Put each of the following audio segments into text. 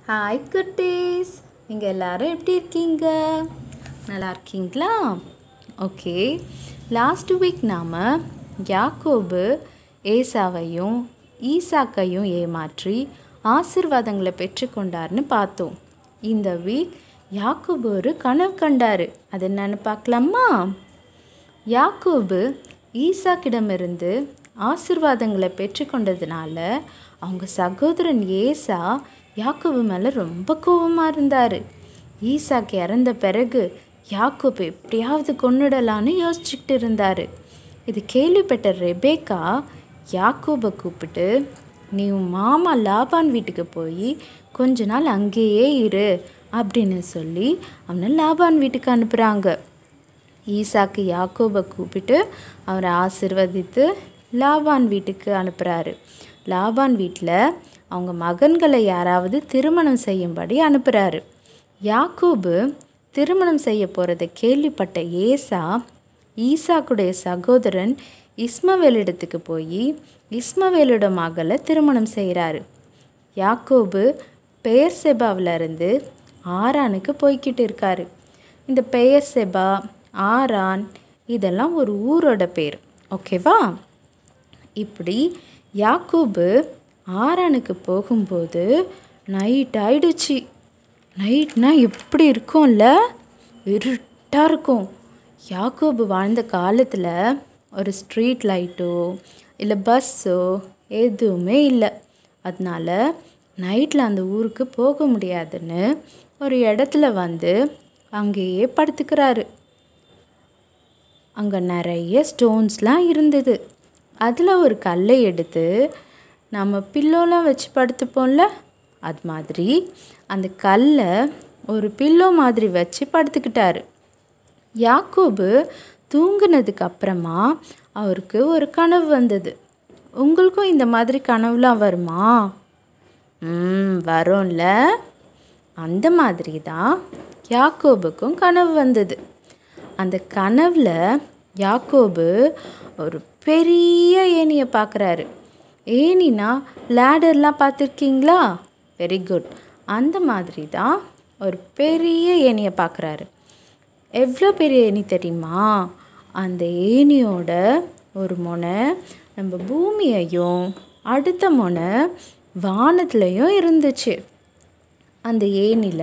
hi குட்டீஸ் நீங்கள் எல்லாரும் எப்படி இருக்கீங்க நல்லா இருக்கீங்களா ஓகே லாஸ்ட் வீக் நாம் யாக்கோபு ஏசாவையும் ஈசாக்கையும் ஏமாற்றி ஆசிர்வாதங்களை பெற்றுக்கொண்டார்னு பார்த்தோம் இந்த வீக் யாக்கோபு ஒரு கனவு கண்டார் அது என்னன்னு பார்க்கலாமா யாக்கோபு ஈசாக்கிடமிருந்து ஆசிர்வாதங்களை பெற்றுக்கொண்டதுனால அவங்க சகோதரன் ஏசா யாக்கோபு மேலே ரொம்ப கோபமாக இருந்தார் ஈசாக்கு இறந்த பிறகு யாக்கோபு எப்படியாவது கொன்னுடலான்னு யோசிச்சுக்கிட்டு இருந்தார் இது கேள்விப்பட்ட ரெபேக்கா யாக்கோபை கூப்பிட்டு நீ உன் மாமா லாபான் வீட்டுக்கு போய் கொஞ்ச நாள் அங்கேயே இரு அப்படின்னு சொல்லி அவனை லாபான் வீட்டுக்கு அனுப்புகிறாங்க ஈசாக்கு யாக்கோபை கூப்பிட்டு அவரை ஆசிர்வதித்து லாபான் வீட்டுக்கு அனுப்புகிறாரு லாபான் வீட்டில் அவங்க மகன்களை யாராவது திருமணம் செய்யும்படி அனுப்புகிறாரு யாக்கோபு திருமணம் செய்ய போகிறத கேள்விப்பட்ட ஏசா ஈசாக்குடைய சகோதரன் இஸ்மவேலிடத்துக்கு போய் இஸ்மவேலோட மகளை திருமணம் செய்கிறாரு யாக்கோபு பெயர் செபாவில் இருந்து ஆரானுக்கு போய்கிட்டு இருக்காரு இந்த பெயர் செபா ஆரான் இதெல்லாம் ஒரு ஊரோட பேர் ஓகேவா இப்படி யாக்கோபு ஆரானுக்கு போகும்போது நைட் ஆயிடுச்சு நைட்னா எப்படி இருக்கும்ல இருட்டாக இருக்கும் யாக்கோபு வாழ்ந்த காலத்தில் ஒரு ஸ்ட்ரீட் லைட்டோ இல்லை பஸ்ஸோ எதுவுமே இல்லை அதனால நைட்டில் அந்த ஊருக்கு போக முடியாதுன்னு ஒரு இடத்துல வந்து அங்கேயே படுத்துக்கிறாரு அங்கே நிறைய ஸ்டோன்ஸ்லாம் இருந்தது அதில் ஒரு கல்லை எடுத்து நம்ம பில்லோலாம் வச்சு படுத்துப்போம்ல அது மாதிரி அந்த கல்லை ஒரு பில்லோ மாதிரி வச்சு படுத்துக்கிட்டாரு யாக்கோபு தூங்குனதுக்கு அப்புறமா அவருக்கு ஒரு கனவு வந்தது உங்களுக்கும் இந்த மாதிரி கனவுலாம் வருமா ம் வரும்ல அந்த மாதிரி தான் யாக்கோபுக்கும் கனவு வந்தது அந்த கனவில் யாக்கோபு ஒரு பெரிய ஏணியை பார்க்குறாரு ஏணினா லேடர்லாம் பார்த்துருக்கீங்களா வெரி குட் அந்த மாதிரி தான் ஒரு பெரிய ஏணியை பார்க்குறாரு எவ்வளோ பெரிய ஏணி தெரியுமா அந்த ஏணியோட ஒரு முனை நம்ம பூமியையும் அடுத்த முனை வானத்துலேயும் இருந்துச்சு அந்த ஏணியில்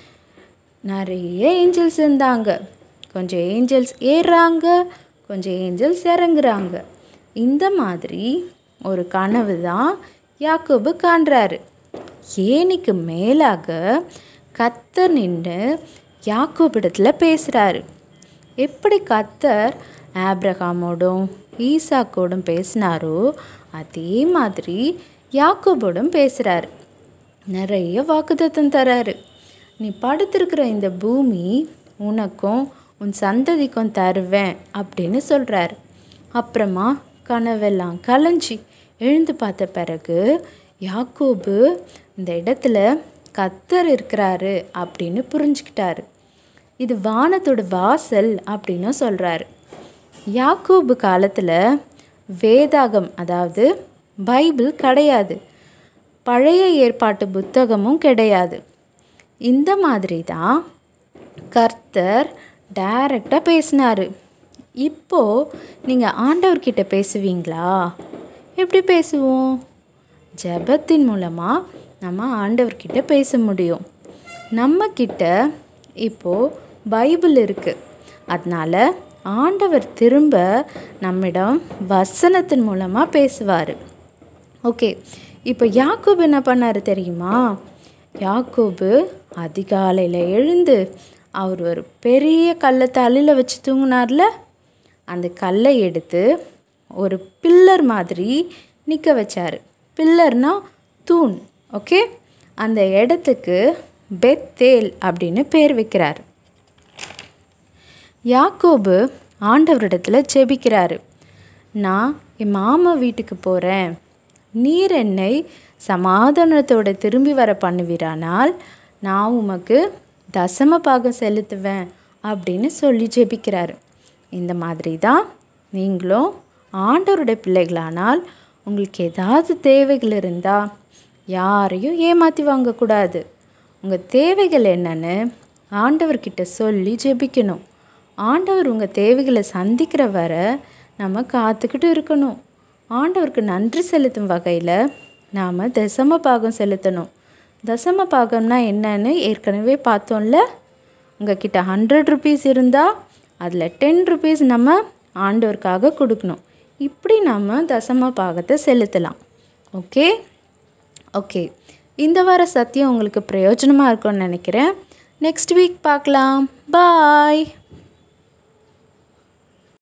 நிறைய ஏஞ்சல்ஸ் இருந்தாங்க கொஞ்சம் ஏஞ்சல்ஸ் ஏறுறாங்க கொஞ்சம் ஏஞ்சல்ஸ் இறங்குறாங்க இந்த மாதிரி ஒரு கனவு தான் யாக்கோபு காண்றாரு ஏனிக்கு மேலாக கத்தர் நின்று யாக்கோபிடத்தில் பேசுகிறாரு எப்படி கத்தர் ஆப்ரஹாமோடும் ஈசாக்கோடும் பேசினாரோ அதே மாதிரி யாக்கோபோடும் பேசுகிறாரு நிறைய வாக்குத்தத்தம் தராரு நீ படுத்திருக்கிற இந்த பூமி உனக்கும் உன் சந்ததிக்கும் தருவேன் அப்படின்னு சொல்கிறாரு அப்புறமா கனவெல்லாம் கலைஞ்சி எழுந்து பார்த்த பிறகு யாக்கோபு இந்த இடத்துல கத்தர் இருக்கிறாரு அப்படின்னு புரிஞ்சுக்கிட்டாரு இது வானத்தோட வாசல் அப்படின்னு சொல்கிறாரு யாக்கோபு காலத்தில் வேதாகம் அதாவது பைபிள் கிடையாது பழைய ஏற்பாட்டு புத்தகமும் கிடையாது இந்த மாதிரி தான் கர்த்தர் டைரக்டாக பேசினார் இப்போது நீங்கள் ஆண்டவர்கிட்ட பேசுவீங்களா எப்படி பேசுவோம் ஜபத்தின் மூலமாக நம்ம ஆண்டவர்கிட்ட பேச முடியும் நம்மக்கிட்ட இப்போது பைபிள் இருக்குது அதனால் ஆண்டவர் திரும்ப நம்மிடம் வசனத்தின் மூலமாக பேசுவார் ஓகே இப்போ யாக்கோபு என்ன பண்ணார் தெரியுமா யாக்கோபு அதிகாலையில் எழுந்து அவர் ஒரு பெரிய கல்லை தலையில் வச்சு தூங்கினார்ல அந்த கல்லை எடுத்து ஒரு பில்லர் மாதிரி நிற்க வச்சார் பில்லர்னா தூண் ஓகே அந்த இடத்துக்கு பெத்தேல் அப்படின்னு பேர் வைக்கிறார் யாக்கோபு ஆண்டவரிடத்தில் ஜெபிக்கிறாரு நான் என் மாமா வீட்டுக்கு போகிறேன் நீர் என்னை சமாதானத்தோட திரும்பி வர பண்ணுவீரானால் நான் உமக்கு தசம பாகம் செலுத்துவேன் அப்படின்னு சொல்லி ஜெபிக்கிறாரு இந்த மாதிரி தான் நீங்களும் ஆண்டவருடைய பிள்ளைகளானால் உங்களுக்கு ஏதாவது தேவைகள் இருந்தால் யாரையும் ஏமாற்றி வாங்கக்கூடாது உங்கள் தேவைகள் என்னன்னு ஆண்டவர்கிட்ட சொல்லி ஜெபிக்கணும் ஆண்டவர் உங்கள் தேவைகளை சந்திக்கிற வர நம்ம காத்துக்கிட்டு இருக்கணும் ஆண்டவருக்கு நன்றி செலுத்தும் வகையில் நாம் தசம பாகம் செலுத்தணும் தசம பாகம்னா என்னன்னு ஏற்கனவே பார்த்தோம்ல உங்ககிட்ட ஹண்ட்ரட் ருபீஸ் இருந்தால் அதில் டென் ருபீஸ் நம்ம ஆண்டவருக்காக கொடுக்கணும் இப்படி நம்ம தசம பாகத்தை செலுத்தலாம் ஓகே ஓகே இந்த வார சத்தியம் உங்களுக்கு பிரயோஜனமாக இருக்கும்னு நினைக்கிறேன் நெக்ஸ்ட் வீக் பார்க்கலாம் பாய்